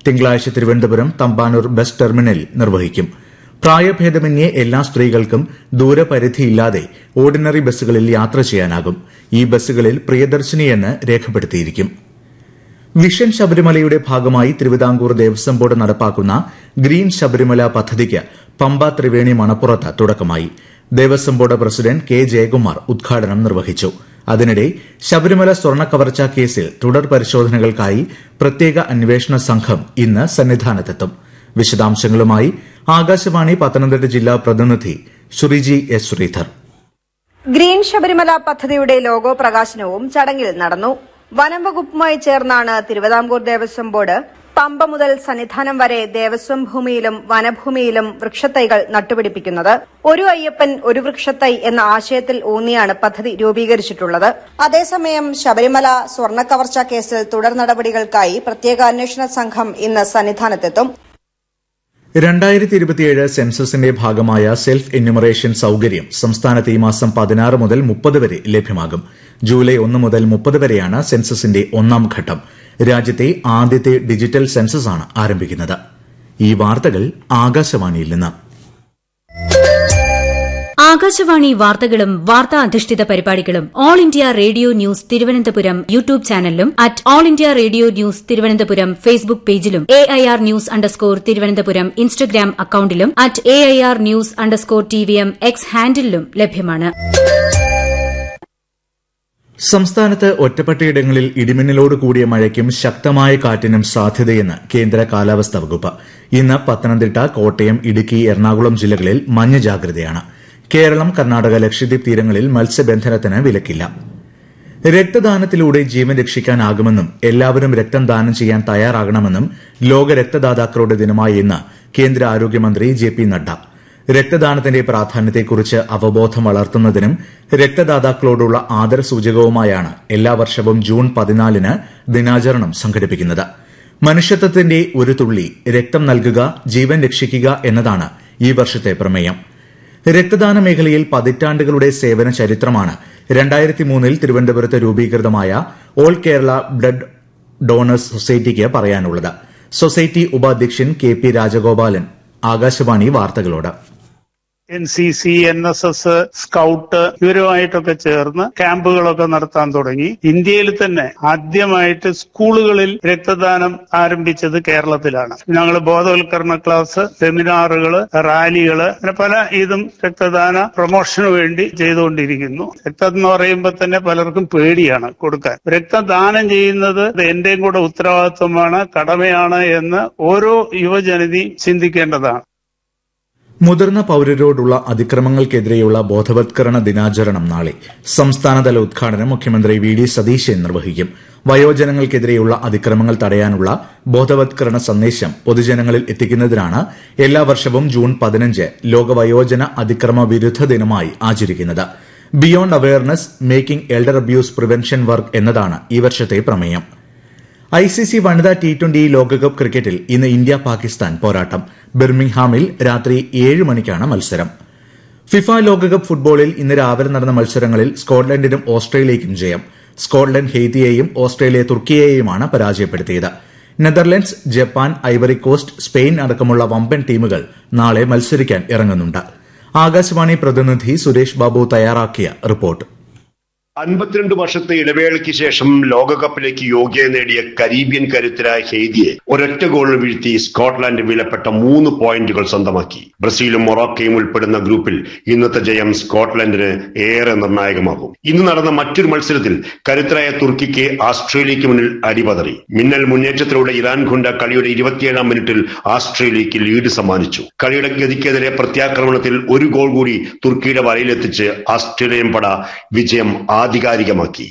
തിങ്കളാഴ്ച തിരുവനന്തപുരം തമ്പാനൂർ ബസ് ടെർമിനലിൽ നിർവഹിക്കും പ്രായഭേദമന്യേ എല്ലാ സ്ത്രീകൾക്കും ദൂരപരിധിയില്ലാതെ ഓർഡിനറി ബസ്സുകളിൽ യാത്ര ചെയ്യാനാകും ഈ ബസ്സുകളിൽ പ്രിയദർശിനി എന്ന് രേഖപ്പെടുത്തിയിരിക്കും വിഷൻ ശബരിമലയുടെ ഭാഗമായി തിരുവിതാംകൂർ ദേവസ്വം ബോർഡ് നടപ്പാക്കുന്ന ഗ്രീൻ ശബരിമല പദ്ധതിക്ക് പമ്പ ത്രിവേണി മണപ്പുറത്ത് തുടക്കമായി Devaswom board president K Jayakumar ഉദ്ഘാടനം നിർവഹിച്ചു അതിനിടെ ശബരിമല സ്വർണ്ണ കവർച്ചാ കേസിൽ തുടർ പരിശോധനകൾക്കായി പ്രത്യേക അന്വേഷണ സംഘം ഇന്ന് സന്നിധാനത്തെത്തും വിശദാംശങ്ങളുമായി ആകാശവാണി പത്തനംതിട്ട ജില്ലാ പ്രതിനിധി ശ്രീജി എസ് ശ്രീധർ ഗ്രീൻ ശബരിമല പദ്ധതിയുടെ ലോഗോ പ്രകാശനവും ചടങ്ങിൽ നടന്നു വനം വകുപ്പുമായി ചേർന്നാണ് തിരുവിതാംകൂർ ദേവസ്വം ബോർഡ് പമ്പ മുതൽ സന്നിധാനം വരെ ദേവസ്വം ഭൂമിയിലും വനഭൂമിയിലും വൃക്ഷത്തൈകൾ നട്ടുപിടിപ്പിക്കുന്നത് ഒരു അയ്യപ്പൻ ഒരു വൃക്ഷത്തൈ എന്ന ആശയത്തിൽ ഊന്നിയാണ് പദ്ധതി രൂപീകരിച്ചിട്ടുള്ളത് അതേസമയം ശബരിമല സ്വർണ്ണ കവർച്ചാ കേസിൽ തുടർ നടപടികൾക്കായി പ്രത്യേക അന്വേഷണ സംഘം ഇന്ന് സന്നിധാനത്തെത്തും രണ്ടായിരത്തി ഇരുപത്തിയേഴ് സെൻസസിന്റെ ഭാഗമായ സെൽഫ് എന്യൂമറേഷൻ സൌകര്യം സംസ്ഥാനത്ത് ഈ മാസം പതിനാറ് മുതൽ മുപ്പത് വരെ ലഭ്യമാകും ജൂലൈ ഒന്ന് മുതൽ മുപ്പത് വരെയാണ് സെൻസസിന്റെ ഒന്നാം ഘട്ടം രാജ്യത്തെ ആദ്യത്തെ ഡിജിറ്റൽ സെൻസസാണ് ആരംഭിക്കുന്നത് ഈ വാർത്തകൾ ആകാശവാണിയിൽ നിന്ന് ആകാശവാണി വാർത്തകളും വാർത്താ അധിഷ്ഠിത പരിപാടികളും all India radio news Thiruvananthapuram YouTube ചാനലിലും at all India radio news Thiruvananthapuram Facebook പേജിലും A I R news underscore Thiruvananthapuram Instagram അക്കൌണ്ടിലും at A I R news underscore T V M X ഹാൻഡിലും ലഭ്യമാണ് സംസ്ഥാനത്ത് ഒറ്റപ്പെട്ടയിടങ്ങളിൽ ഇടിമിന്നലോട് കൂടിയ മഴയ്ക്കും ശക്തമായ കാറ്റിനും സാധ്യതയെന്ന് കേന്ദ്ര കാലാവസ്ഥാ വകുപ്പ് ഇന്ന് പത്തനംതിട്ട കോട്ടയം ഇടുക്കി എറണാകുളം ജില്ലകളിൽ മഞ്ഞ ജാഗ്രതയാണ് കേരളം കർണാടക ലക്ഷദ്വീപ് തീരങ്ങളിൽ മത്സ്യബന്ധനത്തിന് വിലക്കില്ല രക്തദാനത്തിലൂടെ ജീവൻ രക്ഷിക്കാനാകുമെന്നും എല്ലാവരും രക്തം ദാനം ചെയ്യാൻ തയ്യാറാകണമെന്നും ലോക രക്തദാതാക്കളുടെ ദിനമായ ഇന്ന് കേന്ദ്ര ആരോഗ്യമന്ത്രി ജെ പി നഡ്ഡ രക്തദാനത്തിന്റെ പ്രാധാന്യത്തെക്കുറിച്ച് അവബോധം വളർത്തുന്നതിനും രക്തദാതാക്കളോടുള്ള ആദരസൂചകവുമായാണ് എല്ലാ വർഷവും ജൂൺ പതിനാലിന് ദിനാചരണം സംഘടിപ്പിക്കുന്നത് മനുഷ്യത്വത്തിന്റെ ഒരു തുള്ളി രക്തം നൽകുക ജീവൻ രക്ഷിക്കുക എന്നതാണ് ഈ വർഷത്തെ പ്രമേയം രക്തദാന മേഖലയിൽ പതിറ്റാണ്ടുകളുടെ സേവന ചരിത്രമാണ് രണ്ടായിരത്തി മൂന്നിൽ തിരുവനന്തപുരത്ത് രൂപീകൃതമായ ഓൾ കേരള ബ്ലഡ് ഡോണേഴ്സ് സൊസൈറ്റിക്ക് പറയാനുള്ളത് സൊസൈറ്റി ഉപാധ്യക്ഷൻ കെ പി രാജഗോപാലൻ ആകാശവാണി വാർത്തകളോട് N C C N S S scout ഇവരുമായിട്ടൊക്കെ ചേർന്ന് ക്യാമ്പുകളൊക്കെ നടത്താൻ തുടങ്ങി ഇന്ത്യയിൽ തന്നെ ആദ്യമായിട്ട് സ്കൂളുകളിൽ രക്തദാനം ആരംഭിച്ചത് കേരളത്തിലാണ് ഞങ്ങൾ ബോധവൽക്കരണ ക്ലാസ് സെമിനാറുകൾ റാലികൾ അങ്ങനെ പല ഇതും രക്തദാന പ്രൊമോഷന് വേണ്ടി ചെയ്തുകൊണ്ടിരിക്കുന്നു രക്തം എന്ന് പറയുമ്പോൾ തന്നെ പലർക്കും പേടിയാണ് കൊടുക്കാൻ രക്തദാനം ചെയ്യുന്നത് എന്റെയും കൂടെ ഉത്തരവാദിത്വമാണ് കടമയാണ് എന്ന് ഓരോ യുവജനതി ചിന്തിക്കേണ്ടതാണ് മുതിർന്ന പൌരരോടുള്ള അതിക്രമങ്ങൾക്കെതിരെയുള്ള ബോധവത്കരണ ദിനാചരണം നാളെ സംസ്ഥാനതല ഉദ്ഘാടനം മുഖ്യമന്ത്രി വി ഡി സതീശൻ നിർവഹിക്കും വയോജനങ്ങൾക്കെതിരെയുള്ള അതിക്രമങ്ങൾ തടയാനുള്ള ബോധവത്കരണ സന്ദേശം പൊതുജനങ്ങളിൽ എത്തിക്കുന്നതിനാണ് എല്ലാ വർഷവും ജൂൺ പതിനഞ്ച് ലോക വയോജന അതിക്രമ വിരുദ്ധ ദിനമായി ആചരിക്കുന്നത് beyond awareness making elder abuse prevention work എന്നതാണ് ഈ വർഷത്തെ പ്രമേയം ഐ സി സി വനിതാ ടി ട്വന്റി ലോകകപ്പ് ക്രിക്കറ്റിൽ ഇന്ന് ഇന്ത്യ പാകിസ്ഥാൻ പോരാട്ടം ബിർമിംഗ്ഹാമിൽ രാത്രി ഏഴ് മണിക്കാണ് മത്സരം ഫിഫ ലോകകപ്പ് ഫുട്ബോളിൽ ഇന്ന് രാവിലെ നടന്ന മത്സരങ്ങളിൽ സ്കോട്ട്ലൻഡിനും ഓസ്ട്രേലിയയ്ക്കും ജയം സ്കോട്ട്ലൻഡ് ഹെയ്ത്തിയെയും ഓസ്ട്രേലിയ തുർക്കിയെയുമാണ് പരാജയപ്പെടുത്തിയത് Netherlands Japan Ivory Coast Spain അടക്കമുള്ള വമ്പൻ ടീമുകൾ നാളെ മത്സരിക്കാൻ ഇറങ്ങുന്നുണ്ട് ആകാശവാണി പ്രതിനിധി സുരേഷ് ബാബു തയ്യാറാക്കിയ റിപ്പോർട്ട് അൻപത്തിരണ്ട് വർഷത്തെ ഇടവേളയ്ക്ക് ശേഷം ലോകകപ്പിലേക്ക് യോഗ്യത നേടിയ കരീബിയൻ കരുത്തരായ ഹെയ്തിയെ ഒരൊറ്റ ഗോളിൽ വീഴ്ത്തി സ്കോട്ട്ലാൻഡ് വിലപ്പെട്ട മൂന്ന് പോയിന്റുകൾ സ്വന്തമാക്കി ബ്രസീലും മൊറോക്കയും ഉൾപ്പെടുന്ന ഗ്രൂപ്പിൽ ഇന്നത്തെ ജയം സ്കോട്ട്ലൻഡിന് ഏറെ നിർണായകമാകും ഇന്ന് നടന്ന മറ്റൊരു മത്സരത്തിൽ കരുത്തരായ തുർക്കിക്ക് ആസ്ട്രേലിയയ്ക്ക് മുന്നിൽ അടിപതറി മിന്നൽ മുന്നേറ്റത്തിലൂടെ ഇറാൻ ഖുണ്ട കളിയുടെ ഇരുപത്തിയേഴാം മിനിറ്റിൽ ആസ്ട്രേലിയയ്ക്ക് ലീഡ് സമ്മാനിച്ചു കളിയുടെ ഗതിക്കെതിരെ പ്രത്യാക്രമണത്തിൽ ഒരു ഗോൾ കൂടി തുർക്കിയുടെ വലയിലെത്തിച്ച് ആസ്ട്രേലിയൻ പട വിജയം ആധികാരികമാക്കി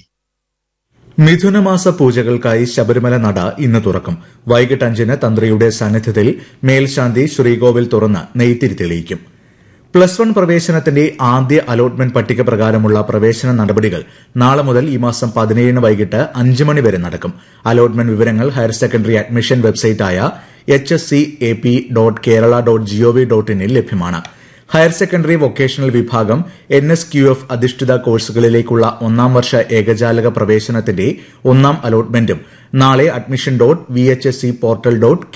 മിഥുനമാസ പൂജകൾക്കായി ശബരിമല നട ഇന്ന് തുറക്കും വൈകിട്ട് അഞ്ചിന് തന്ത്രിയുടെ സാന്നിധ്യത്തിൽ മേൽശാന്തി ശ്രീകോവിൽ തുറന്ന് നെയ്ത്തിരി തെളിയിക്കും പ്ലസ് വൺ പ്രവേശനത്തിന്റെ ആദ്യ അലോട്ട്മെന്റ് പട്ടിക പ്രകാരമുള്ള പ്രവേശന നടപടികൾ നാളെ മുതൽ ഈ മാസം പതിനേഴിന് വൈകിട്ട് അഞ്ച് മണി വരെ നടക്കും അലോട്ട്മെന്റ് വിവരങ്ങൾ ഹയർ സെക്കൻഡറി അഡ്മിഷൻ വെബ്സൈറ്റായ H S C A P dot Kerala dot G O V dot ഇനിൽ ലഭ്യമാണ് ഹയർ സെക്കൻഡറി വൊക്കേഷണൽ വിഭാഗം എൻ എസ് ക്യു എഫ് അധിഷ്ഠിത കോഴ്സുകളിലേക്കുള്ള ഒന്നാം വർഷ ഏകജാലക പ്രവേശനത്തിന്റെ ഒന്നാം അലോട്ട്മെന്റും നാളെ admission dot V H S C portal dot